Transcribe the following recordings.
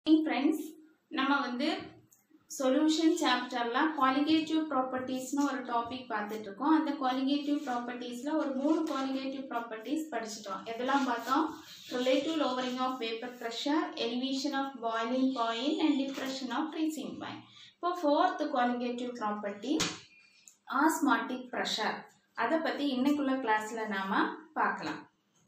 Friends நம்ம வந்து solution சாப்டர்ல குவாலிகேட்டிவ் ப்ராப்பர்ட்டிஸ்னு ஒரு டாபிக் பார்த்துட்டு இருக்கோம் அந்த குவாலிகேட்டிவ் ப்ராப்பர்ட்டிஸ்ல ஒரு மூணு குவாலிகேட்டிவ் ப்ராப்பர்ட்டிஸ் படிச்சிட்டோம் எதெல்லாம் பார்த்தோம் relative lowering of vapour pressure elevation of boiling point and depression of freezing point இப்போ fourth colligative property osmotic pressure அதை பற்றி இன்னைக்குள்ள கிளாஸில் நாம் பார்க்கலாம்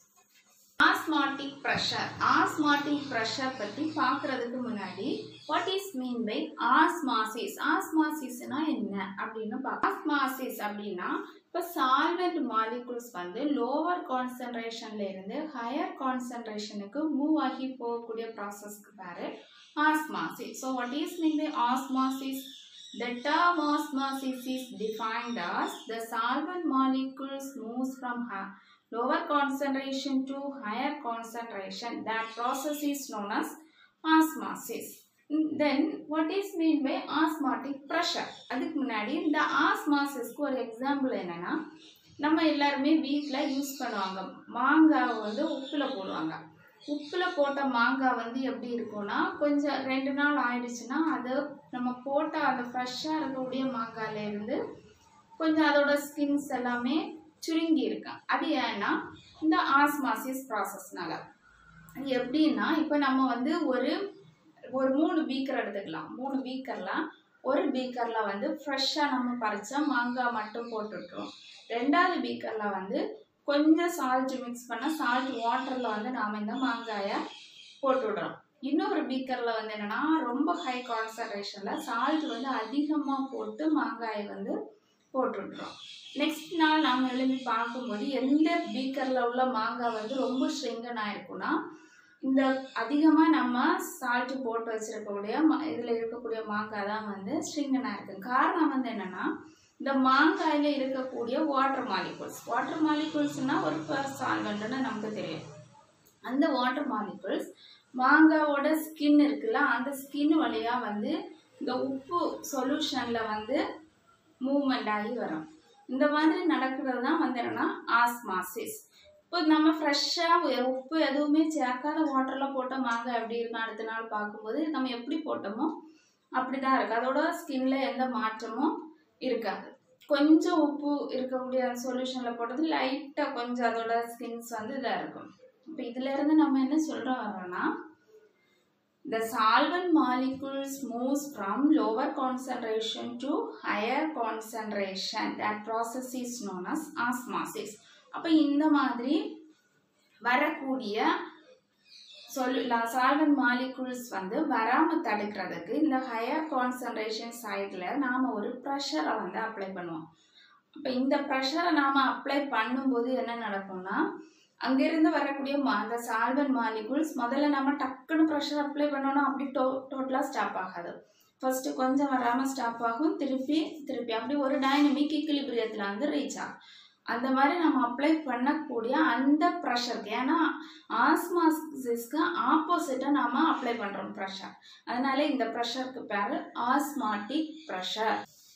ஆஸ்மாட்டிக் ப்ரெஷர் ஆஸ்மாட்டிக் ப்ரெஷர் பற்றி பார்க்குறதுக்கு முன்னாடி what is mean by osmosis ஆஸ்மாசிஸ்னா என்ன அப்படின்னு பார்க்க ஆஸ்மாசிஸ் அப்படின்னா இப்போ சால்வெண்ட் மாலிகுல்ஸ் வந்து லோவர் கான்சன்ட்ரேஷன்ல இருந்து ஹையர் கான்சன்ட்ரேஷனுக்கு மூவ் ஆகி போகக்கூடிய ப்ராசஸ்க்கு பேரு osmosis so what is mean by osmosis The term osmosis is defined as the solvent molecules moves from ha- lower concentration to higher concentration. That process is known as osmosis. Then what is mean by osmotic pressure? அதுக்கு முன்னாடி இந்த ஆஸ்மாசிஸ்க்கு ஒரு example என்னன்னா நம்ம எல்லாருமே வீட்டில் use பண்ணுவாங்க மாங்காவை வந்து உப்பில் போடுவாங்க உப்பில் போட்ட மாங்காய் வந்து எப்படி இருக்கும்னா கொஞ்சம் ரெண்டு நாள் ஆயிடுச்சுன்னா அது நம்ம போட்ட அந்த ஃப்ரெஷ்ஷாக இருக்கக்கூடிய மாங்காயில இருந்து கொஞ்சம் அதோட ஸ்கின்ஸ் எல்லாமே சுருங்கி இருக்கும் அது ஏன்னா இந்த ஆஸ்மாசிஸ் ப்ராசஸ்னால அது எப்படின்னா இப்போ நம்ம வந்து ஒரு ஒரு மூணு பீக்கர் எடுத்துக்கலாம் மூணு பீக்கர்லாம் ஒரு பீக்கரில் வந்து ஃப்ரெஷ்ஷாக நம்ம பறிச்சா மாங்காய் மட்டும் போட்டுட்ருவோம் ரெண்டாவது பீக்கரில் வந்து கொஞ்சம் சால்ட் மிக்ஸ் பண்ண சால்ட் வாட்டரில் வந்து நாம் இந்த மாங்காயை போட்டு விடுறோம் இன்னொரு பீக்கரில் வந்து என்னென்னா ரொம்ப ஹை கான்சன்ட்ரேஷனில் சால்ட் வந்து அதிகமாக போட்டு மாங்காயை வந்து போட்டுவிட்றோம் நெக்ஸ்ட் நாள் நாம் எழுப்பி பார்க்கும்போது எந்த பீக்கரில் உள்ள மாங்காய் வந்து ரொம்ப ஸ்ட்ரிங்கன் ஆயிருக்குன்னா இந்த அதிகமாக நம்ம சால்ட்டு போட்டு வச்சிருக்கக்கூடிய இதில் இருக்கக்கூடிய மாங்காய் தான் வந்து ஸ்ட்ரிங்கனாக இருக்குது காரணம் வந்து என்னென்னா இந்த மாங்காயில் இருக்கக்கூடிய வாட்டர் மாலிகுல்ஸ் வாட்டர் மாலிகுல்ஸ்னால் ஒரு சால்வெண்ட்னு நமக்கு தெரியும் அந்த வாட்டர் மாலிகுல்ஸ் மாங்காவோட ஸ்கின் இருக்குல்ல அந்த ஸ்கின் வழியாக வந்து இந்த உப்பு சொல்யூஷனில் வந்து மூவ்மெண்ட் ஆகி வரும் இந்த மாதிரி நடக்கிறது தான் வந்து என்னென்னா ஆஸ்மாசிஸ் இப்போ நம்ம ஃப்ரெஷ்ஷாக உப்பு எதுவுமே சேர்க்காத வாட்டரில் போட்ட மாங்காய் எப்படி இருக்கும் அடுத்த நாள் பார்க்கும்போது நம்ம எப்படி போட்டோமோ அப்படி தான் இருக்குது அதோட ஸ்கின்ல எந்த மாற்றமும் இருக்காது கொஞ்சம் உப்பு இருக்கக்கூடிய சொல்யூஷனில் போட்டது லைட்டாக கொஞ்சம் அதோட ஸ்கின்ஸ் வந்து இதாக இருக்கும் இப்போ இதுலேருந்து நம்ம என்ன சொல்கிறோம் வரோம்னா The solvent molecules moves from lower concentration to higher concentration. That process is known as osmosis. அப்போ இந்த மாதிரி வரக்கூடிய சொல்லு சால்வன் மாலிகுல்ஸ் வந்து வராமல் தடுக்கிறதுக்கு இந்த ஹையர் கான்சன்ட்ரேஷன் சைடில் நாம் ஒரு ப்ரெஷரை வந்து அப்ளை பண்ணுவோம் அப்போ இந்த ப்ரெஷரை நாம் அப்ளை பண்ணும்போது என்ன நடக்கும்னா அங்கேருந்து வரக்கூடிய மா அந்த சால்வன் மாலிகுல்ஸ் முதல்ல நம்ம டக்குன்னு ப்ரெஷர் அப்ளை பண்ணோன்னா அப்படி டோ டோட்டலாக ஸ்டாப் ஆகாது ஃபஸ்ட்டு கொஞ்சம் வராமல் ஸ்டாப் ஆகும் திருப்பி திருப்பி அப்படி ஒரு டைனமிக் இக்கிலிபிரியத்தில் வந்து ரீச் ஆகும் அந்த மாதிரி நம்ம அப்ளை பண்ணக்கூடிய அந்த ப்ரெஷருக்கு ஏன்னா ஆஸ்மாசிஸ்க்கு ஆப்போசிட்டாக நாம் அப்ளை பண்ணுறோம் ப்ரெஷர் அதனால இந்த ப்ரெஷருக்கு பேர் ஆஸ்மாட்டிக் ப்ரெஷர்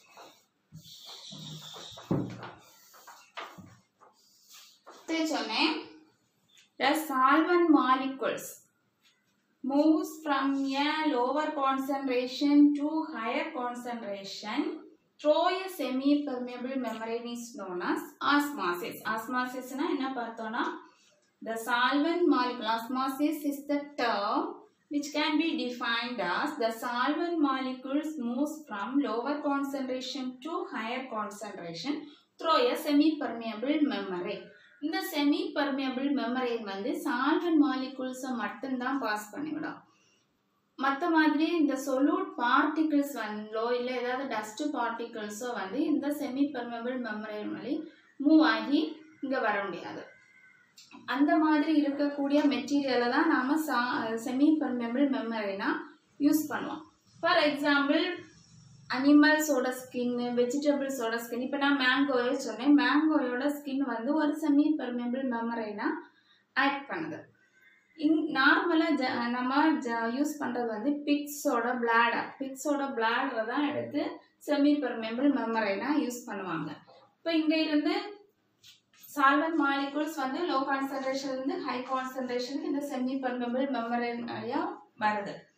சொன்னேன் the solvent molecules moves from a lower concentration to higher concentration through a semi-permeable membrane is known as osmosis. Osmosis na என்ன பார்த்தோம்னா the solvent molecule osmosis is the term which can be defined as the solvent molecules moves from lower concentration to higher concentration through a semi-permeable membrane. இந்த semi permeable membrane வந்து solvent மாலிகுல்ஸை மட்டும்தான் pass பண்ணிவிடும் மற்ற மாதிரி இந்த solute particles வந்தோ இல்லை ஏதாவது டஸ்ட் பார்ட்டிகிள்ஸோ வந்து இந்த செமி பர்மியபிள் மெமரைன் வழி மூவ் ஆகி இங்கே வர முடியாது அந்த மாதிரி இருக்கக்கூடிய மெட்டீரியலை தான் நாம் சா செமி பர்மியபிள் மெமரைனாக யூஸ் பண்ணுவோம் ஃபார் எக்ஸாம்பிள் அனிமல்ஸோட ஸ்கின்னு வெஜிடபிள்ஸோட ஸ்கின் இப்போ நான் மேங்கோவே சொன்னேன் மேங்கோயோட ஸ்கின் வந்து ஒரு செமி பெர்மேபிள் மெமரைனா ஆக்ட் பண்ணுது இன் நார்மலாக ஜ நம்ம ஜ யூஸ் பண்ணுறது வந்து பிக்ஸோட பிளாடர் பிக்ஸோட பிளாடரை தான் எடுத்து செமி பெர்மேபிள் மெமரைனா யூஸ் பண்ணுவாங்க இப்போ இங்கே இருந்து சால்வன் மாலிகுல்ஸ் வந்து லோ கான்சன்ட்ரேஷன்லேருந்து ஹை கான்சன்ட்ரேஷனுக்கு இந்த செமி பெர்மேபிள் மெமரைன் வழியாக வருது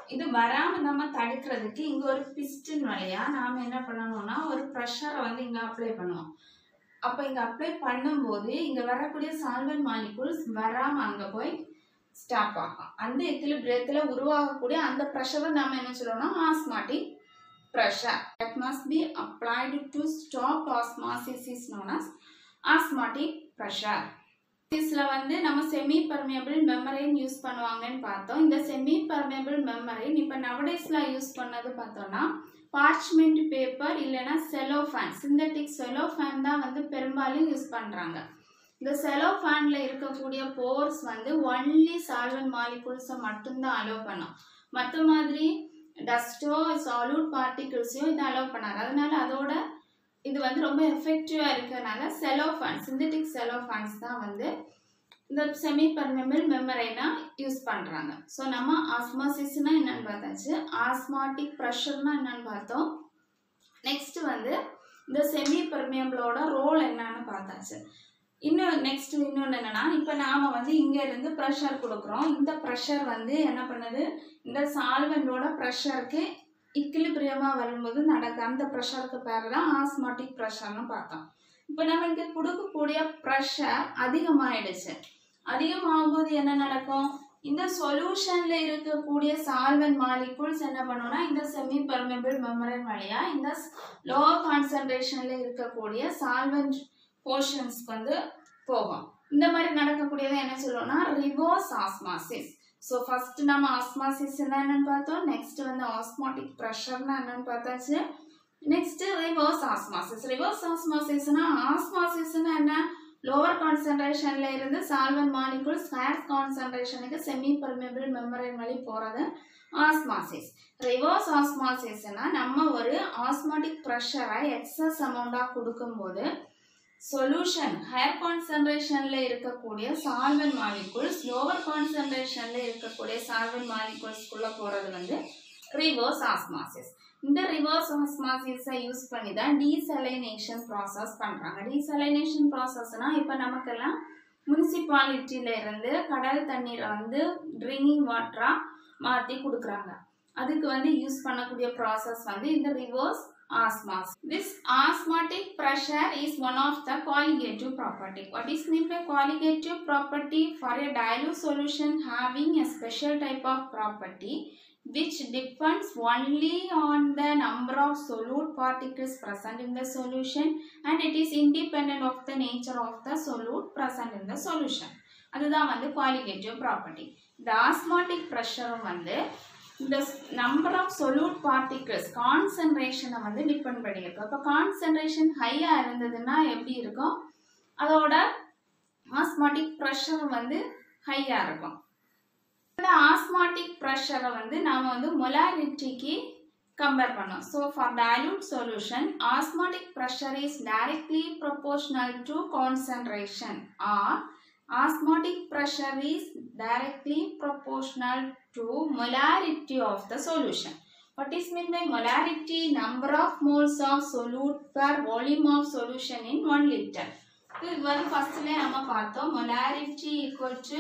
இது வராம நம்ம தடுக்கிறதுக்கு இங்க ஒரு பிஸ்டன் வழியா நாம என்ன பண்ணணும்னா ஒரு ப்ரெஷரை வந்து இங்க அப்ளை பண்ணுவோம் அப்ப இங்க அப்ளை பண்ணும்போது இங்க வரக்கூடிய சால்வன் மாலிகூல்ஸ் வராம அங்க போய் ஸ்டாப் ஆகும் அந்த எக்கிலிபிரியத்துல உருவாகக்கூடிய அந்த ப்ரெஷரை நாம என்ன சொல்றோம்னா osmotic pressure that must be applied to stop osmosis is known as osmotic pressure இதில் வந்து நம்ம செமி பர்மியபிள் மெமரைன் யூஸ் பண்ணுவாங்கன்னு பார்த்தோம் இந்த செமி பர்மியபிள் மெமரைன் இப்போ நவடேஸில் யூஸ் பண்ணது பார்த்தோம்னா பார்ச்மெண்ட் பேப்பர் இல்லைன்னா செலோஃபேன் சிந்தட்டிக் செலோஃபேன் தான் வந்து பெரும்பாலும் யூஸ் பண்ணுறாங்க இந்த செலோஃபேனில் இருக்கக்கூடிய போர்ஸ் வந்து ஒன்லி சால்வன் மாலிகூல்ஸை மட்டும்தான் அலோவ் பண்ணும் மற்ற மாதிரி டஸ்ட்டோ சாலூட் பார்ட்டிகிள்ஸையோ இதை அலோவ் பண்ணாரு அதனால அதோட இது வந்து ரொம்ப எஃபெக்டிவாக இருக்கிறதுனால செலோஃபான் சிந்தட்டிக் செலோஃபான்ஸ் தான் வந்து இந்த செமி பர்மெபிள் மெமரைனா யூஸ் பண்ணுறாங்க ஸோ நம்ம ஆஸ்மாசிஸ்னா என்னன்னு பார்த்தாச்சு ஆஸ்மாட்டிக் ப்ரெஷர்னா என்னன்னு பார்த்தோம் நெக்ஸ்ட் வந்து இந்த செமி பர்மியபிளோட ரோல் என்னன்னு பார்த்தாச்சு இன்னும் நெக்ஸ்ட் இன்னொன்று என்னன்னா இப்போ நாம வந்து இங்க இருந்து ப்ரெஷர் கொடுக்குறோம் இந்த ப்ரெஷர் வந்து என்ன பண்ணுது இந்த சால்வெண்டோட ப்ரெஷருக்கு இக்கிலிபிரியமா வரும்போது நடக்க அந்த ப்ரெஷருக்கு பேர் தான் ஆஸ்மாட்டிக் ப்ரெஷர்னு பார்த்தோம் இப்போ நம்ம இங்க கொடுக்கக்கூடிய ப்ரெஷர் அதிகமாயிடுச்சு அதிகமாகும்போது என்ன நடக்கும் இந்த சொல்யூஷன்ல இருக்கக்கூடிய சால்வன் மாலிகூல்ஸ் என்ன பண்ணும்னா இந்த செமி பெர்மெபிள் மெமரன் வழியா இந்த லோ கான்சன்ட்ரேஷன்ல இருக்கக்கூடிய சால்வன் போர்ஷன்ஸ்க்கு வந்து போகும் இந்த மாதிரி நடக்கக்கூடியதை என்ன சொல்லுவோம்னா ரிவர்ஸ் ஆஸ்மாசிஸ் ஸோ ஃபர்ஸ்ட் நம்ம ஆஸ்மாசிஸ் என்னன்னு பார்த்தோம் நெக்ஸ்ட் வந்து ஆஸ்மாட்டிக் ப்ரெஷர்னா என்னன்னு பார்த்தாச்சு நெக்ஸ்ட் ரிவர்ஸ் ஆஸ்மாசிஸ் ரிவர்ஸ் ஆஸ்மாசிஸ்னா ஆஸ்மாசிஸ்னா என்ன லோவர் கான்சன்ட்ரேஷன்ல இருந்து சால்வன் மாலிகூல்ஸ் ஹையர் கான்சன்ட்ரேஷனுக்கு செமி பர்மியபிள் மெம்பரேன் வழி போறது ஆஸ்மாசிஸ் ரிவர்ஸ் ஆஸ்மாசிஸ்னா நம்ம ஒரு ஆஸ்மாட்டிக் ப்ரெஷரை எக்ஸஸ் அமௌண்ட்டாக கொடுக்கும்போது சொல்யூஷன் ஹையர் கான்சன்ட்ரேஷன்ல இருக்கக்கூடிய சால்வன் மாலிகூல்ஸ் லோவர் கான்சன்ட்ரேஷன்ல இருக்கக்கூடிய சால்வன் மாலிகூல்ஸ்குள்ள போறது வந்து ரிவர்ஸ் ஆஸ்மாசிஸ் இந்த ரிவர்ஸ் ஆஸ்மாசிஸை யூஸ் பண்ணி தான் டீசலைனேஷன் ப்ராசஸ் பண்றாங்க டீசலைனேஷன் ப்ராசஸ்னா இப்போ நமக்கெல்லாம் முனிசிபாலிட்டியில இருந்து கடல் தண்ணீரை வந்து ட்ரிங்கிங் வாட்டரா மாற்றி கொடுக்குறாங்க அதுக்கு வந்து யூஸ் பண்ணக்கூடிய ப்ராசஸ் வந்து இந்த reverse osmosis. This osmotic pressure is one of the colligative property. What is meant by colligative property? For a dilute solution having a special type of property which depends only on the number of solute particles present in the solution and it is independent of the nature of the solute present in the solution. அதுதான் வந்து colligative property. இந்த osmotic pressure வந்து இந்த number of solute particles கான்சன்ட்ரேஷனை வந்து depend பண்ணியிருக்கு அப்போ concentration ஹையாக இருந்ததுன்னா எப்படி இருக்கும் அதோட ஆஸ்மாட்டிக் ப்ரெஷர் வந்து ஹையாக இருக்கும் இந்த ஆஸ்மாட்டிக் ப்ரெஷரை வந்து நாம் வந்து மொலாரிட்டிக்கு கம்பேர் பண்ணோம் so for dilute solution osmotic pressure is directly proportional to concentration or osmotic pressure is directly proportional to molarity of the solution. What is meant by molarity? Number of moles of solute per volume of solution in 1 liter. இது வந்து ஃபர்ஸ்ட்லேயே நம்ம பார்த்தோம் molarity equal to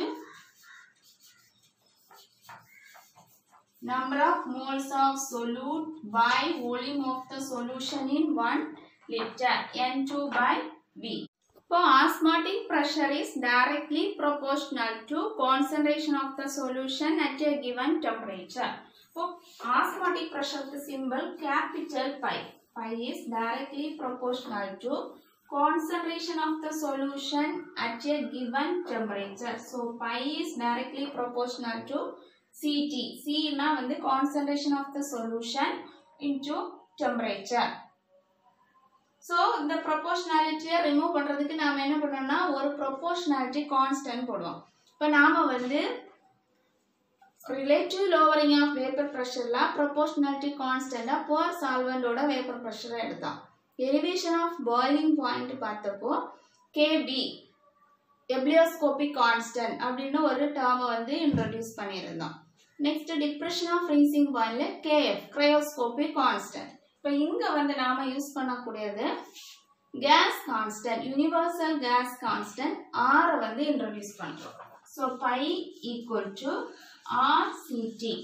number of moles of solute by volume of the solution in 1 liter N2 by V. So osmotic pressure is directly proportional to concentration of the solution at a given temperature. So osmotic pressure the symbol capital pi. Pi is directly proportional to concentration of the solution at a given temperature. So pi is directly proportional to CT. C na வந்து concentration of the solution into temperature. So இந்த ப்ரொபோஷனாலிட்டியை remove பண்ணுறதுக்கு நாம் என்ன பண்ணோம்னா ஒரு proportionality constant போடுவோம் இப்போ நாம் வந்து ரிலேட்டிவ் லோவரிங் ஆஃப் வேப்பர் ப்ரெஷரில் ப்ரொபோஷனாலிட்டி கான்ஸ்டண்ட்டாக போர் சால்வெண்டோட வேப்பர் ப்ரெஷரை எடுத்தோம் எலிவேஷன் ஆஃப் பாயிலிங் பாயிண்ட் பார்த்தப்போ கேபி எப்ளியோஸ்கோபிக் கான்ஸ்டன்ட் அப்படின்னு ஒரு டேர்மை வந்து இன்ட்ரடியூஸ் பண்ணியிருந்தோம் நெக்ஸ்ட் டிப்ரெஷன் ஆஃப் ஃப்ரீசிங் பாயிண்ட்ல கேஎஃப் கிரையோஸ்கோபிக் கான்ஸ்டன்ட் இப்போ இங்கே வந்து நாம் யூஸ் பண்ணக்கூடியது gas constant universal gas constant ஆரை வந்து இன்ட்ரடியூஸ் பண்ணுறோம் so pi equal to RCT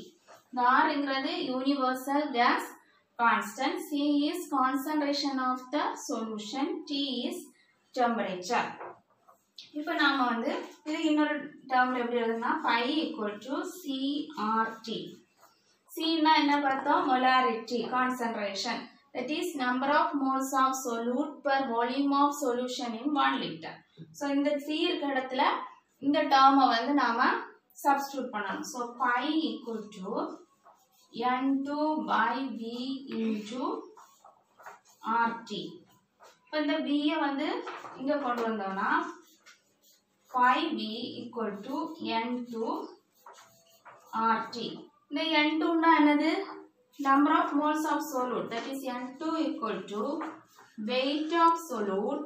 இந்த ஆர்ங்கிறது universal gas constant C is concentration of the solution D is temperature இப்போ நாம வந்து இது இன்னொரு டேர்ம்ல எப்படி எழுதுனா பை ஈக்குவல் டு சிஆர்டி சின்னா என்ன பார்த்தோம் molarity concentration that is number of moles of solute per volume of solution in 1 liter so இந்த சி இருக்க இடத்துல இந்த டேர்மை வந்து நாம சப்ஸ்டியூட் பண்ணணும் so pi equal to N two by V into RT இப்போ இந்த வியை வந்து இங்கே கொண்டு வந்தோம்னா pi V equal to N two RT இந்த என் டூன்னா என்னது number of moles of solute that is N2 equal to weight of solute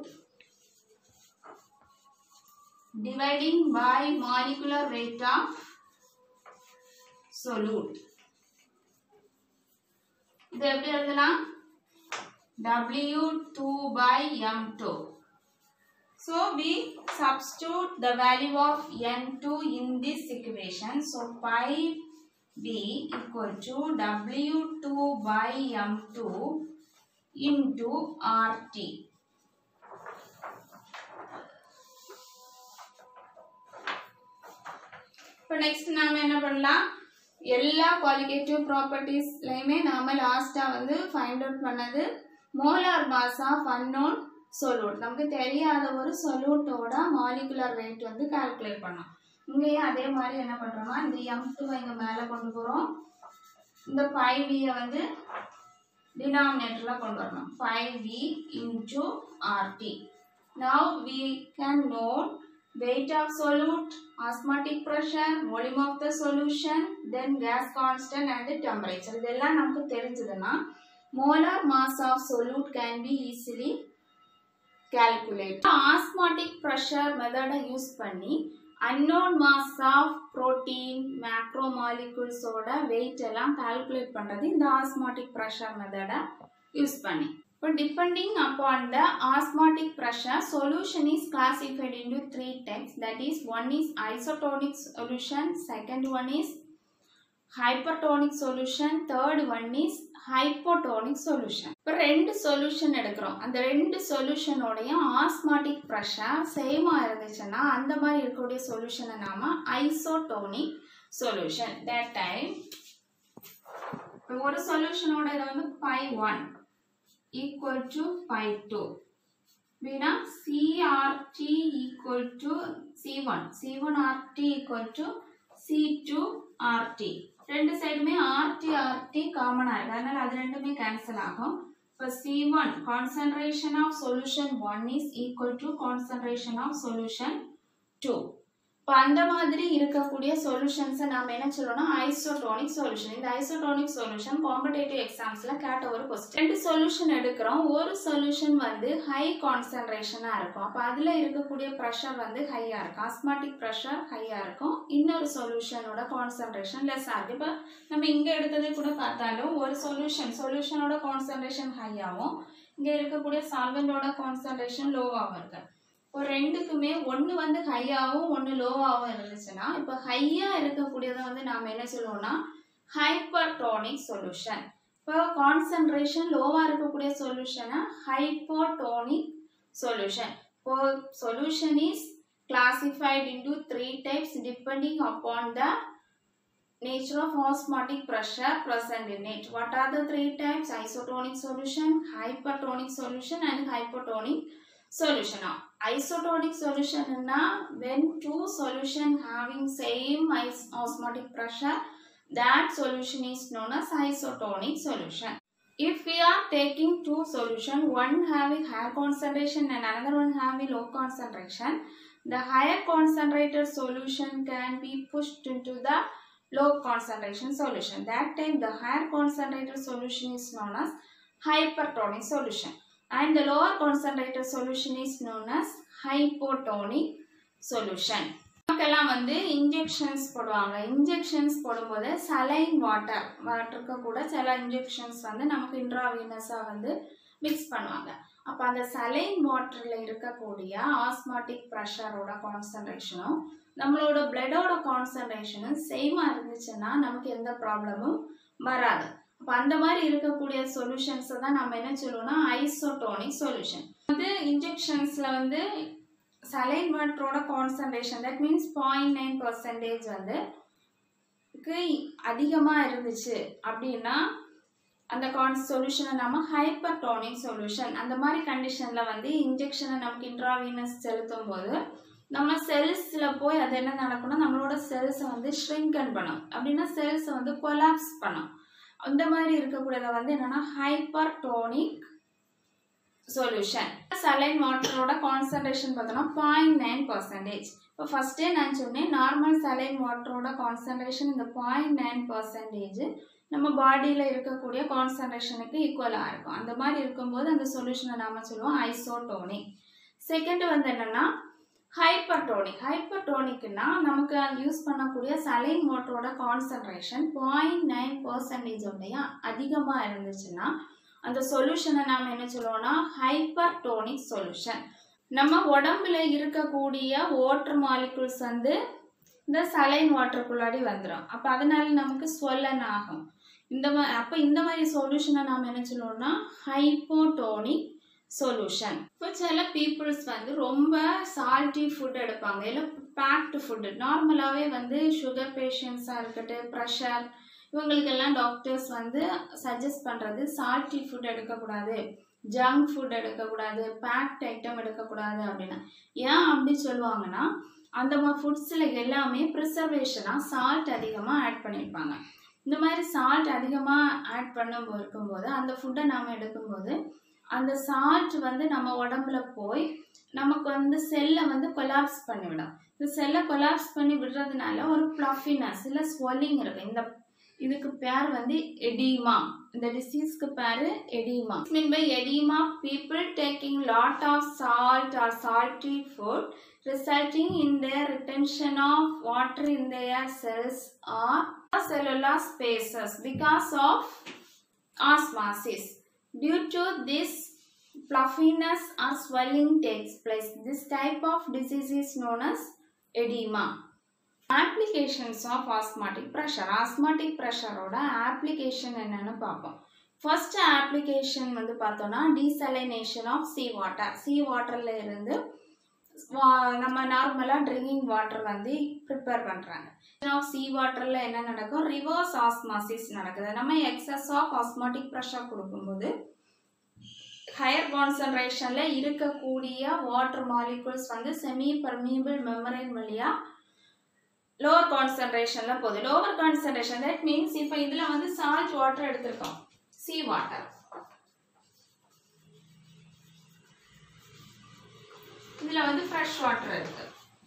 dividing by molecular weight of solute இது எப்படி எழுதலாம் W2 by M2 so we substitute the value of N2 in this equation so pi B equal to W2 by M2 into RT. இப்போ next நாம என்ன பண்ணலாம் எல்லா colligative ப்ராப்பர்ட்டிஸ்லையுமே நாம லாஸ்ட்டாக வந்து ஃபைண்ட் அவுட் பண்ணது molar mass of unknown solute நமக்கு தெரியாத ஒரு சொல்யூட்டோட மாலிகுலர் வெயிட் வந்து கால்குலேட் பண்ணோம் இங்கேயும் அதே மாதிரி என்ன பண்ணுறோம்னா இந்த எம் டூ இங்கே மேலே கொண்டு போகிறோம் இந்த ஃபைவ் வியை வந்து டினாமினேட்டரில் கொண்டு வரணும் five V into RT now we can note weight of solute, osmotic pressure, volume of the solution, then gas constant and the temperature. இதெல்லாம் நமக்கு தெரிஞ்சதுன்னா molar mass of solute can be easily calculated. osmotic pressure method use பண்ணி unknown mass of protein macromolecules ஓட weight எல்லாம் calculate பண்றது இந்த osmotic pressure method use பண்ணி இப்போ depending upon the osmotic pressure solution is classified into three types that is one is isotonic solution second one is hypertonic solution third one is hypotonic solution இப்போ ரெண்டு solution எடுக்கிறோம் அந்த ரெண்டு சொல்யூஷனோடைய osmotic pressure சேமாக இருந்துச்சுன்னா அந்த மாதிரி இருக்கக்கூடிய சொல்யூஷனை நாம ஐசோடோனிக் சொல்யூஷன் that டைம் இப்போ ஒரு சொல்யூஷனோட இது வந்து pi one equal to pi 2 அப்படின்னா CRT equal to C1 C1 RT equal to C2 RT ரெண்டு சைடுமே RT RT காமன் ஆயிடும் அதனால அது ரெண்டுமே கேன்சல் ஆகும் இப்போ C1 concentration of solution 1 is equal to concentration of solution 2 இப்போ அந்த மாதிரி இருக்கக்கூடிய சொல்யூஷன்ஸை நம்ம என்ன சொல்றோம்னா ஐசோடோனிக் சொல்யூஷன் இந்த ஐசோடோனிக் சொல்யூஷன் காம்படேட்டிவ் எக்ஸாம்ஸ்ல கேட்ட ஒரு கொஸ்டின் ரெண்டு சொல்யூஷன் எடுக்கிறோம் ஒரு சொல்யூஷன் வந்து ஹை கான்சன்ட்ரேஷனாக இருக்கும் அப்போ அதில் இருக்கக்கூடிய ப்ரெஷர் வந்து ஹையாக இருக்கும் ஆஸ்மாட்டிக் ப்ரெஷர் ஹையாக இருக்கும் இன்னொரு சொல்யூஷனோட கான்சன்ட்ரேஷன் லெஸ்ஸாக இருக்கும் இப்போ நம்ம இங்கே எடுத்ததை கூட பார்த்தாலும் ஒரு சொல்யூஷன் சொல்யூஷனோட கான்சன்ட்ரேஷன் ஹையாகவும் இங்கே இருக்கக்கூடிய சால்வெண்டோட கான்சன்ட்ரேஷன் லோவாகவும் இருக்கு இப்போ ரெண்டுக்குமே ஒன்று வந்து ஹையாகவும் ஒன்று லோவாகவும் இருந்துச்சுன்னா இப்போ ஹையாக இருக்கக்கூடியதை வந்து நாம் என்ன சொல்லுவோம்னா ஹைப்பர்டோனிக் சொல்யூஷன் இப்போ கான்சன்ட்ரேஷன் லோவாக இருக்கக்கூடிய சொல்யூஷனை ஹைப்போடோனிக் சொல்யூஷன் இப்போ solution is classified into three types depending upon the nature of osmotic pressure present in it. What are the three types? Isotonic solution, hypertonic solution and hypotonic solution. Now, isotonic solution na when two solution having same is- osmotic pressure, that solution is known as isotonic solution. If we are taking two solution, one having higher concentration and another one having low concentration, the higher concentrated solution can be pushed into the low concentration solution. That time the higher concentrated solution is known as hypertonic solution and the lower concentrated solution is known as hypotonic solution. நமக்கெல்லாம் வந்து injections போடுவாங்க injections போடும்போது saline water வாட்டருக்கு கூட சில injections வந்து நமக்கு இன்ட்ராவீனஸாக வந்து mix பண்ணுவாங்க அப்போ அந்த சலைன் வாட்டரில் இருக்கக்கூடிய ஆஸ்மாட்டிக் ப்ரெஷரோட கான்சன்ட்ரேஷனும் நம்மளோட பிளட்டோட கான்சன்ட்ரேஷனும் சேமாக இருந்துச்சுன்னா நமக்கு எந்த ப்ராப்ளமும் வராது அப்போ அந்த மாதிரி இருக்கக்கூடிய சொல்யூஷன்ஸை தான் நம்ம என்ன சொல்லுவோம்னா ஐசோடோனிக் சொல்யூஷன் வந்து இன்ஜெக்ஷன்ஸில் வந்து சலைன் வாட்டரோட concentration that means point nine percentage வந்து அதிகமாக இருந்துச்சு அப்படின்னா அந்த கான் சொல்யூஷனை நம்ம ஹைப்பர்டோனிக் சொல்யூஷன் அந்த மாதிரி கண்டிஷனில் வந்து இன்ஜெக்ஷனை நமக்கு இன்ட்ராவீனஸ் செலுத்தும் போது நம்ம செல்ஸில் போய் அது என்ன நடக்கும்னா நம்மளோட செல்ஸை வந்து ஷ்ரிங்கன் பண்ணும் அப்படின்னா செல்ஸை வந்து கொலாப்ஸ் பண்ணும் அந்த மாதிரி இருக்கக்கூடியதை வந்து என்னென்னா ஹைப்பர்டோனிக் சொல்யூஷன் சலைன் வாட்டரோட கான்சன்ட்ரேஷன் பார்த்தோம்னா பாயிண்ட் நைன் பர்சன்டேஜ் இப்போ ஃபஸ்ட்டே நான் சொன்னேன் நார்மல் சலைன் வாட்டரோட கான்சன்ட்ரேஷன் இந்த பாயிண்ட் நைன் பர்சன்டேஜ் நம்ம பாடியில் இருக்கக்கூடிய கான்சன்ட்ரேஷனுக்கு ஈக்குவலாக இருக்கும் அந்த மாதிரி இருக்கும்போது அந்த சொல்யூஷனை நாம் சொல்லுவோம் ஐசோடோனிக் செகண்ட் வந்து என்னென்னா ஹைப்பர்டோனிக் ஹைப்பர்டோனிக்னா நமக்கு யூஸ் பண்ணக்கூடிய சலைன் வாட்டரோட கான்சன்ட்ரேஷன் பாயிண்ட் நைன் பர்சன்டேஜ் உடைய அதிகமாக இருந்துச்சுன்னா அந்த சொல்யூஷனை நாம் என்ன சொல்லுவோம்னா ஹைப்பர்டோனிக் சொல்யூஷன் நம்ம உடம்புல இருக்கக்கூடிய வாட்டர் மாலிகுல்ஸ் வந்து இந்த சலைன் வாட்டருக்குள்ளாடி வந்துடும் அப்போ அதனால நமக்கு ஸ்வெல்லன் ஆகும் இந்த மாதிரி அப்போ இந்த மாதிரி சொல்யூஷனை நாம் என்ன சொல்லுவோம்னா ஹைப்போடோனிக் சொல்யூஷன் இப்போ சில பீப்புள்ஸ் வந்து ரொம்ப சால்ட்டி ஃபுட் எடுப்பாங்க இல்லை பேக்டு ஃபுட்டு நார்மலாகவே வந்து சுகர் பேஷண்ட்ஸாக இருக்கட்டும் ப்ரெஷர் இவங்களுக்கெல்லாம் டாக்டர்ஸ் வந்து சஜஸ்ட் பண்ணுறது சால்ட்டி ஃபுட் எடுக்கக்கூடாது ஜங்க் ஃபுட் எடுக்கக்கூடாது பேக்ட் ஐட்டம் எடுக்கக்கூடாது அப்படின்னா ஏன் அப்படி சொல்லுவாங்கன்னா அந்த மாதிரி ஃபுட்ஸில் எல்லாமே ப்ரிசர்வேஷனாக சால்ட் அதிகமாக ஆட் பண்ணியிருப்பாங்க இந்த மாதிரி சால்ட் அதிகமாக ஆட் பண்ணும் இருக்கும்போது அந்த ஃபுட்டை நாம் எடுக்கும்போது அந்த சால்ட் வந்து நம்ம உடம்புல போய் நமக்கு வந்து செல்லை வந்து கொலாப்ஸ் பண்ணிவிடும் இந்த செல்லை கொலாப்ஸ் பண்ணி விடுறதுனால ஒரு ப்ளஃபினஸ் இல்லை ஸ்வெல்லிங் இருக்கும் இந்த இதுக்கு பேர் வந்து எடிமா இந்த டிசீஸ்க்கு பேர் edema mean by edema people taking lot of salt or salty food resulting in their retention of water in their cells or cellular spaces because of osmosis. Due to this, fluffiness or swelling takes place. This type of disease is known as edema. Applications of osmotic pressure. Osmotic pressure ஓட application என்னன்னு பார்ப்போம் first application வந்து பார்த்தோம்னா desalination of sea water. sea waterல இருந்து நம்ம நார்மலாக drinking water வந்து prepare பண்ணுறாங்க ஆஃப் சீ வாட்டரில் என்ன நடக்கும் ரிவர்ஸ் ஆஸ்மாசிஸ் நடக்குது நம்ம எக்ஸஸ் ஆஃப் ஆஸ்மாட்டிக் ப்ரெஷர் கொடுக்கும்போது ஹையர் கான்சன்ட்ரேஷனில் இருக்கக்கூடிய வாட்டர் மாலிகுல்ஸ் வந்து செமி பர்மியபிள் மெமரைன் வழியாக லோவர் கான்சன்ட்ரேஷனில் போகுது லோவர் கான்சன்ட்ரேஷன் தட் மீன்ஸ் இப்போ இதில் வந்து சால்ட் வாட்டர் எடுத்திருக்கோம் சீ வாட்டர் இதுல வந்து ஃப்ரெஷ் வாட்டர் இருக்கு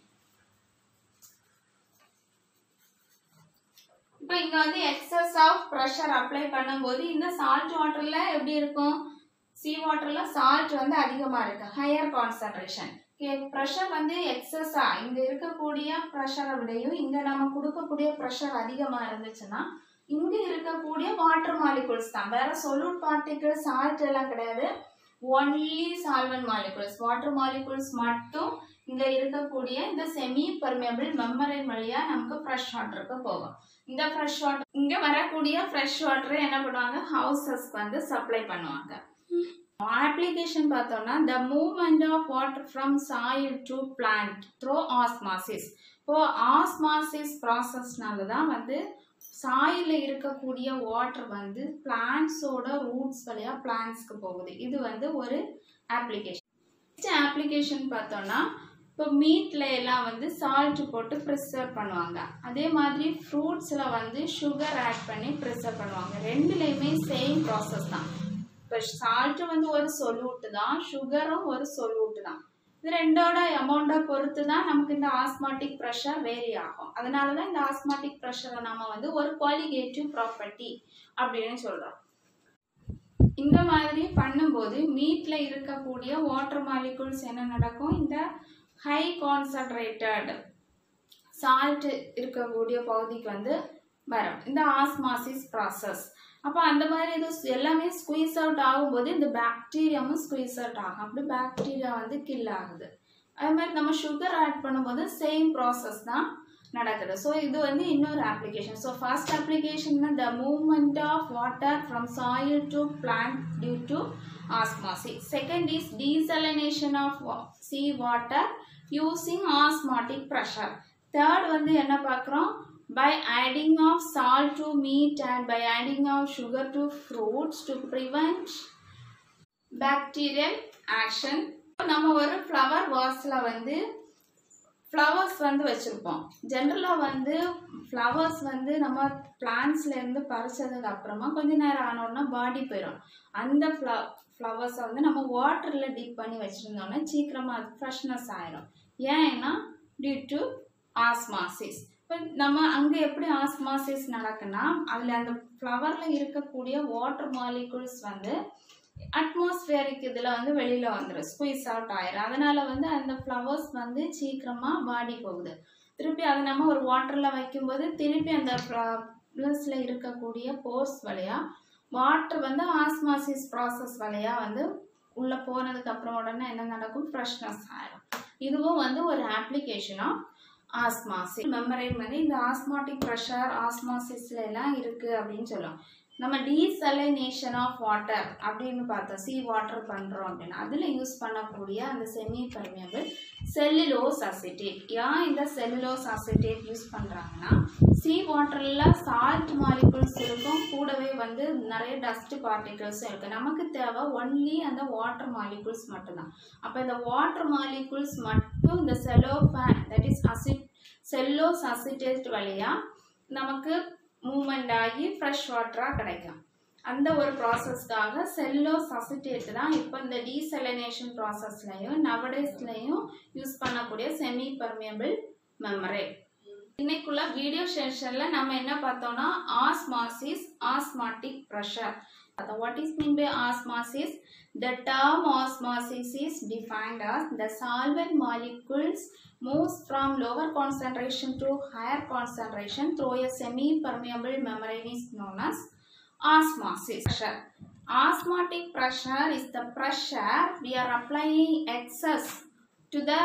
இப்போ இங்க வந்து எக்ஸஸ் ஆஃப் ப்ரெஷர் அப்ளை பண்ணும்போது இந்த சால்ட் வாட்டர்ல எப்படி இருக்கும் சீ வாட்டர்ல சால்ட் வந்து அதிகமா இருக்கு ஹையர் கான்சன்ட்ரேஷன் ப்ரெஷர் வந்து எக்ஸஸா இங்க இருக்கக்கூடிய ப்ரெஷரை விடையும் இங்க நம்ம கொடுக்கக்கூடிய ப்ரெஷர் அதிகமா இருந்துச்சுன்னா இங்க இருக்கக்கூடிய வாட்டர் மாலிகுல்ஸ் தான் வேற சொல்யூட் பார்ட்டிகிள் சால்ட் எல்லாம் கிடையாது only solvent molecules water molecules மட்டும் இங்க இருக்கக்கூடிய இந்த செமி பர்மியபிள் மெம்பரைன் வழியா நமக்கு ஃப்ரெஷ் வாட்டருக்கு போகும் இந்த ஃப்ரெஷ் வாட்டர் இங்க வரக்கூடிய ஃப்ரெஷ் வாட்டரை என்ன பண்ணுவாங்க ஹவுசஸ்க்கு வந்து சப்ளை பண்ணுவாங்க application பார்த்தோம்னா the movement of water from soil to plant through osmosis இப்போ ஆஸ்மாசிஸ் ப்ராசஸ்னால தான் வந்து சாயில இருக்கக்கூடிய வாட்டர் வந்து பிளான்ட்ஸோட ரூட்ஸ் வழியா பிளான்ட்ஸ்க்கு போகுது இது வந்து ஒரு அப்ளிகேஷன் நெக்ஸ்ட் அப்ளிகேஷன் பார்த்தோம்னா இப்போ மீட்ல எல்லாம் வந்து சால்ட் போட்டு ப்ரிசர்வ் பண்ணுவாங்க அதே மாதிரி ஃப்ரூட்ஸில் வந்து சுகர் ஆட் பண்ணி ப்ரிசர்வ் பண்ணுவாங்க ரெண்டுலேயுமே சேம் ப்ராசஸ் தான் இப்போ சால்ட்டு வந்து ஒரு சொல்யூட்டு தான் சுகரும் ஒரு சொல்யூட்டு தான் இது ரெண்டோட அமௌண்ட்டை பொறுத்து தான் நமக்கு இந்த ஆஸ்மாட்டிக் ப்ரெஷர் வேரி ஆகும் அதனால தான் இந்த ஆஸ்மாட்டிக் ப்ரெஷரை நம்ம வந்து ஒரு குவாலிகேட்டிவ் ப்ராப்பர்ட்டி அப்படின்னு சொல்கிறோம் இந்த மாதிரி பண்ணும்போது மீட்ல இருக்கக்கூடிய வாட்டர் மாலிகுல்ஸ் என்ன நடக்கும் இந்த ஹை கான்சன்ட்ரேட்டட் சால்ட் இருக்கக்கூடிய பகுதிக்கு வந்து வரும் இந்த ஆஸ்மாசிஸ் ப்ராசஸ் அப்போ அந்த மாதிரி இது எல்லாமே ஸ்குவீஸ் அவுட் ஆகும்போது இந்த பாக்டீரியாவும் ஸ்குவீஸ் அவுட் ஆகும் அப்படி பாக்டீரியா வந்து கில் ஆகுது அது மாதிரி நம்ம சுகர் ஆட் பண்ணும்போது சேம் ப்ராசஸ் தான் நடக்குது ஸோ இது வந்து இன்னொரு application so first application the movement of water from soil to plant due to osmosis second is desalination of sea water using osmotic pressure third வந்து என்ன பார்க்குறோம் by adding of salt to meat and by adding of sugar to fruits to prevent bacterial action நம்ம ஒரு flower வாஸில் வந்து flowers வந்து வச்சுருப்போம் ஜென்ரலாக வந்து ஃப்ளவர்ஸ் வந்து நம்ம பிளான்ஸ்லேருந்து பறிச்சதுக்கு அப்புறமா கொஞ்ச நேரம் ஆனோடனே பாடி போயிடும் அந்த ஃப்ள ஃப்ளவர்ஸை வந்து நம்ம வாட்டரில் டிப் பண்ணி வச்சுருந்தோம்னா சீக்கிரமாக அது ஃப்ரெஷ்னஸ் ஆயிரும் ஏன்னா டியூ டு ஆஸ்மாசிஸ் இப்போ நம்ம அங்கே எப்படி ஆஸ்மாசிஸ் நடக்குன்னா அதில் அந்த ஃப்ளவரில் இருக்கக்கூடிய வாட்டர் மாலிகுல்ஸ் வந்து அட்மாஸ்பியரிக் இதில் வந்து வெளியில் வந்துடும் ஸ்குவீஸ் அவுட் ஆயிரும் அதனால் வந்து அந்த ஃப்ளவர்ஸ் வந்து சீக்கிரமாக வாடி போகுது திருப்பி அதை நம்ம ஒரு வாட்டரில் வைக்கும்போது திருப்பி அந்த ப்ளஸில் இருக்கக்கூடிய போர்ஸ் வழியாக வாட்டர் வந்து ஆஸ்மாசிஸ் ப்ராசஸ் வழியாக வந்து உள்ளே போனதுக்கு அப்புறம் உடனே என்ன நடக்கும் ஃப்ரெஷ்னஸ் ஆயிரும் இதுவும் வந்து ஒரு அப்ளிகேஷன் ஆஃப் ஆஸ்மாசிஸ் மெமரேட் வந்து இந்த ஆஸ்மாட்டிக் ப்ரெஷர் ஆஸ்மாசிஸ்ல எல்லாம் இருக்குது அப்படின்னு சொல்லுவோம் நம்ம டீசலைனேஷன் ஆஃப் வாட்டர் அப்படின்னு பார்த்தோம் சி வாட்டர் பண்ணுறோம் அப்படின்னா அதில் யூஸ் பண்ணக்கூடிய அந்த செமி பர்மியபிள் செல்லுலோஸ் அசிட்டேட் ஏன் இந்த செல்லுலோஸ் அசிட்டேட் யூஸ் பண்ணுறாங்கன்னா சி வாட்டரில் சால்ட் மாலிகுல்ஸ் இருக்கும் கூடவே வந்து நிறைய டஸ்ட் பார்ட்டிகல்ஸும் இருக்குது நமக்கு தேவை ஒன்லி அந்த வாட்டர் மாலிகுல்ஸ் மட்டும்தான் அப்போ இந்த வாட்டர் மாலிகுல்ஸ் மட்டும் இந்த செலோஃபேன் தட் இஸ் அசிட் செல்லோஸ் அசிட்டேட் வழியாக நமக்கு மூமெண்ட் ஆகி ஃப்ரெஷ் வாட்டராக கிடைக்கும் அந்த ஒரு ப்ராசஸ்க்காக செல்லோஸ் அசிட்டேட் தான் இப்போ இந்த டீசலினேஷன் ப்ராசஸ்லையும் நவடேஸ்லையும் யூஸ் பண்ணக்கூடிய செமி பர்மியபிள் மெமரே இன்னைக்குள்ள வீடியோ செஷனில் நம்ம என்ன பார்த்தோம்னா osmosis osmotic pressure What is mean by osmosis? The term osmosis is defined as the solvent molecules moves from lower concentration to higher concentration through a semi-permeable membrane is known as osmosis. Pressure. Osmotic pressure is the pressure we are applying excess to the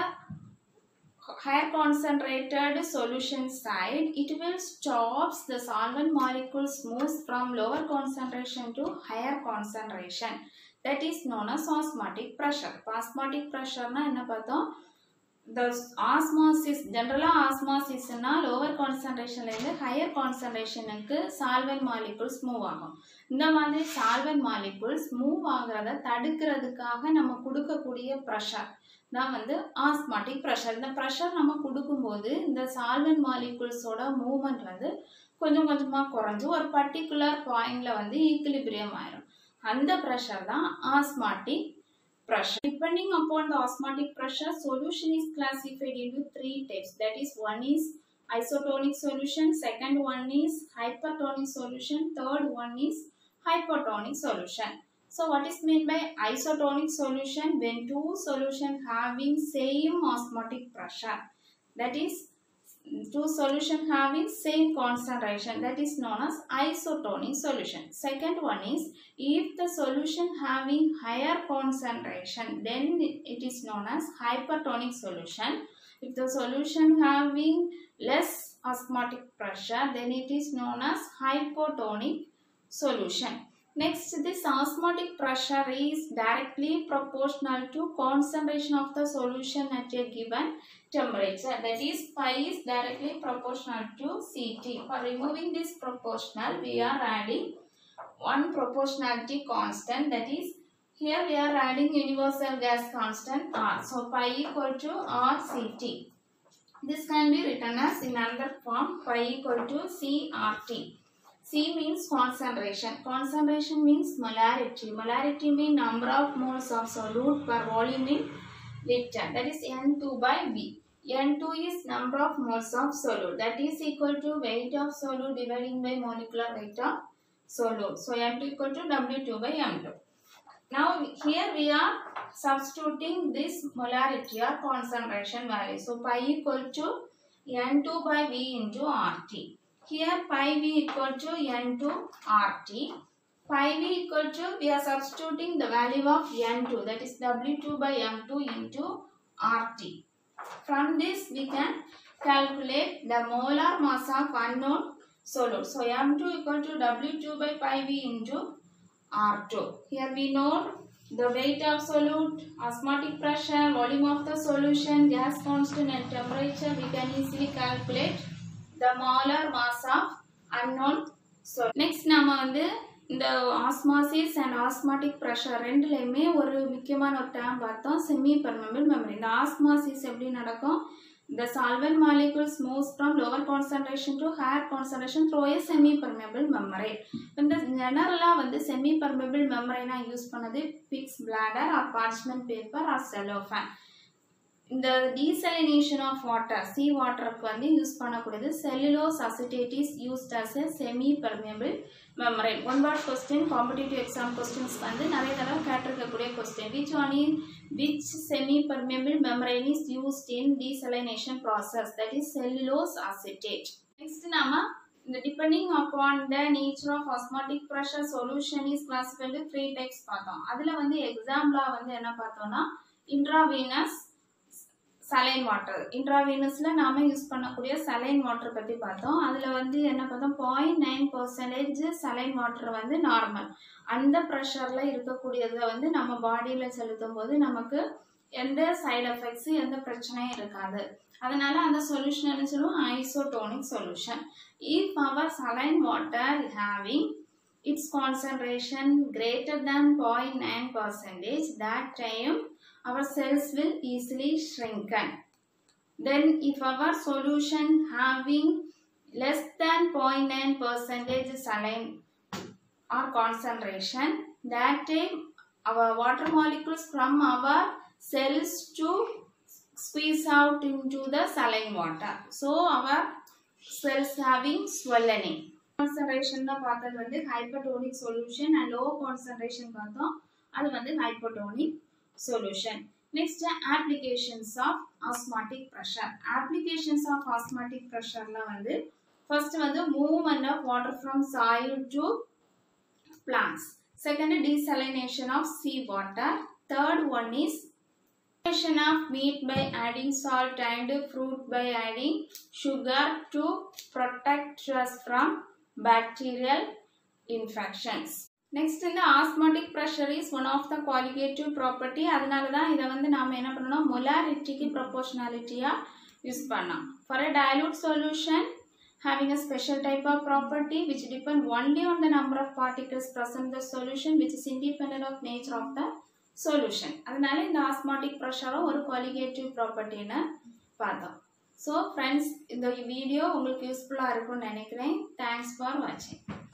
higher concentrated solution side, it will stops the solvent molecules moves from lower concentration to higher concentration. That is known as osmotic pressure. Osmotic pressure na என்ன பார்த்தோம் the osmosis ஜென்ரலாக ஆஸ்மாசிஸ்னா lower கான்சன்ட்ரேஷன்லேருந்து higher கான்சன்ட்ரேஷனுக்கு solvent molecules move ஆகும் இந்த மாதிரி solvent molecules move ஆகிறத தடுக்கிறதுக்காக நம்ம கொடுக்கக்கூடிய ப்ரெஷர் தான் வந்து ஆஸ்மாட்டிக் ப்ரெஷர் இந்த ப்ரெஷர் நம்ம கொடுக்கும்போது இந்த சால்வெண்ட் மாலிகுல்ஸோட மூவ்மெண்ட் வந்து கொஞ்சம் கொஞ்சமாக குறைஞ்சு ஒரு பர்டிகுலர் பாயிண்டில் வந்து ஈக்குலிபிரியம் ஆயிரும் அந்த ப்ரெஷர் தான் osmotic pressure. Depending upon the osmotic pressure, solution is classified into three types. That is, one is isotonic solution, second one is hypertonic solution, third one is hypotonic solution. So, what is meant by isotonic solution? When two solutions having same osmotic pressure, that is, two solution having same concentration that is known as isotonic solution second one is if the solution having higher concentration then it is known as hypertonic solution if the solution having less osmotic pressure then it is known as hypotonic solution next this osmotic pressure is directly proportional to concentration of the solution at a given temperature that is pi is directly proportional to Ct. For removing this proportional we are adding one proportionality constant that is here we are adding universal gas constant R. So pi equal to RCt. This can be written as in another form pi equal to CRT. C means concentration. Concentration means molarity. Molarity means number of moles of solute per volume in liter. That is N2 by V. N2 is number of moles of solute. That is equal to weight of solute dividing by molecular weight of solute. So N2 equal to W2 by M2. Now here we are substituting this molarity or concentration value. So pi equal to N2 by V into RT. here pi v equal to n to rt pi v equal to we are substituting the value of n2 that is w2 by m2 into rt from this we can calculate the molar mass of unknown solute so m2 equal to w2 by pi v into r2 here we know the weight of solute osmotic pressure volume of the solution gas constant and temperature we can easily calculate the molar mass of unknown solute next நாம வந்து இந்த osmosis and osmotic pressure ரெண்டுலேயுமே ஒரு முக்கியமான ஒரு டேம் பார்த்தோம் semi permeable membrane இந்த ஆஸ்மாசிஸ் எப்படி நடக்கும் The solvent molecules moves from lower concentration to higher concentration through a semi-permeable membrane. இந்த ஜெனரலாக வந்து செமி பர்மெபிள் மெம்பரைனா யூஸ் பண்ணது pig's bladder or parchment paper or cellophane இந்த டீசலினேஷன் ஆஃப் வாட்டர் சீ வாட்டருக்கு வந்து யூஸ் பண்ணக்கூடியது cellulose acetate is used as a semi permeable membrane one what question competitive exam questions வந்து நிறைய தடவை கேட்டிருக்கக்கூடிய question which one in which semi permeable membrane is used in desalination process that is cellulose acetate next நாம இந்த depending upon the nature of osmotic pressure solution is classified into three types பார்த்தோம் அதுல வந்து எக்ஸாம்பிளா வந்து என்ன பார்த்தோம்னா intravenous saline water இன்ட்ராவீனஸ்ல நாம யூஸ் பண்ணக்கூடிய சலைன் வாட்டர் பத்தி பார்த்தோம் அதுல வந்து என்ன பார்த்தோம் point nine percentage saline water வந்து நார்மல் அந்த ப்ரெஷர்ல இருக்கக்கூடியதை வந்து நம்ம பாடியில செலுத்தும் போது நமக்கு எந்த சைடு எஃபெக்ட்ஸ் எந்த பிரச்சனையும் இருக்காது அதனால அந்த சொல்யூஷன் என்ன சொல்லுவோம் isotonic solution if our saline water having its concentration greater than 0.9 percentage that time our cells will easily shrinken then if our solution having less than 0.9 percentage saline or concentration that time our water molecules from our cells to squeeze out into the saline water so our cells having swelling concentration தான் பார்த்தது வந்து hypertonic solution and low concentration பார்த்தோம் அது வந்து hypertonic solution next applications of osmotic pressure applications of osmotic ப்ரெஷர்ல வந்து first வந்து movement of water from soil to plants second desalination of sea water third one is Preparation of meat by adding salt and fruit by adding sugar to protect us from bacterial infections. Next இந்த osmotic pressure is one of the colligative property அதனால தான் இதை வந்து நாம் என்ன பண்ணணும் மொலாரிட்டிக்கு ப்ரொபோஷனாலிட்டியாக யூஸ் பண்ணோம் for a dilute solution having a special type of property which depend only on the number of particles present in the solution which is independent of nature of the solution அதனால இந்த osmotic ப்ரெஷரும் ஒரு குவாலிகேட்டிவ் ப்ராப்பர்ட்டின்னு பார்த்தோம் so friends இந்த video உங்களுக்கு யூஸ்ஃபுல்லாக இருக்கும்னு நினைக்கிறேன் thanks for வாட்சிங்